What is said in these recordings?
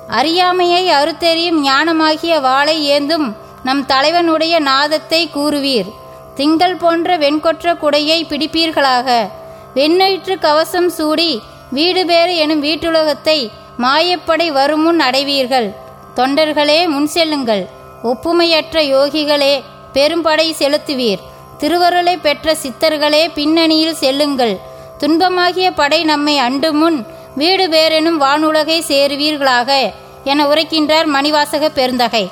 அறியாமையை அறுத்தெறியும் ஞானமாகிய வாளை ஏந்தும் நம் தலைவனுடைய நாதத்தை கூறுவீர் திங்கள் போன்ற வெண்கொற்ற குடையை பிடிப்பீர்களாக வெண்ணயிற்று கவசம் சூடி வீடு பேறு எனும் வீட்டுலகத்தை மாயப்படை வருமுன் அடைவீர்கள் தொண்டர்களே முன் செல்லுங்கள் ஒப்புமையற்ற யோகிகளே பெரும்படை செலுத்துவீர் திருவருளை பெற்ற சித்தர்களே பின்னணியில் செல்லுங்கள் துன்பமாகிய படை நம்மை அண்டு முன் வீடு பேரெனும் வானுலகை சேருவீர்களாக என உரைக்கின்றார் மணிவாசக பெருந்தகை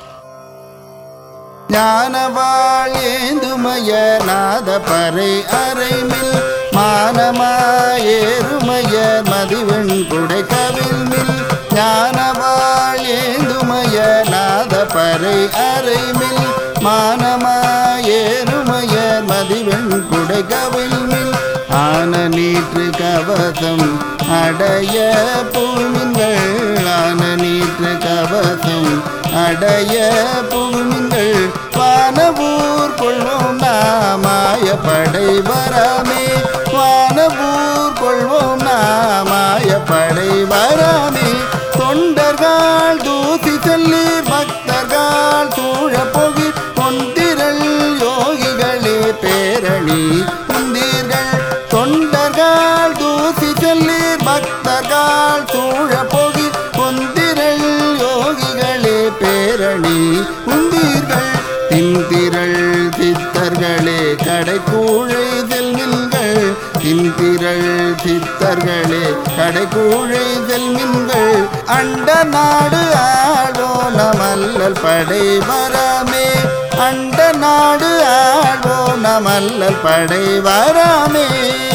ஞானவாள் ஏந்துமய நாத பறை அறைமில் மானமாயேறுமய மதிவெண் குடை கவிழ்மில் ஞானவாள் ஏந்துமய நாத பறை அறைமில் மானமாயேறுமய மதிவெண் குடை கவிழ்மில் ஆன நீற்று கவசம் அடைய பூமின்கள் ஆன நீற்று கவசம் அடைய பூமின்கள் வானவூர் கொள்வோம் நாமாய படை வராமே வானவூர் கொள்வோம் நாமாய படை வராமே தொண்டர்கள் தூசி செல்லி பக்தர்கள் சூழ போகி பொந்திரள் யோகிகளே பேரணி முந்தீர்கள் தொண்டர்கள் தூசி செல்லி பக்தர்கள் சூழ போகி பொந்திரள் யோகிகளே பேரணி முந்தீர்கள் தின்திரள் சித்தர்களே கடைக்கூழை செல்மின்கள் தின்திரள் சித்தர்களே கடைக்கூழை செல்மின்கள் அண்ட நாடு ஆடோ நமல்லல் படை வராமே அண்ட நாடு ஆடோ நமல்லல் படை வராமே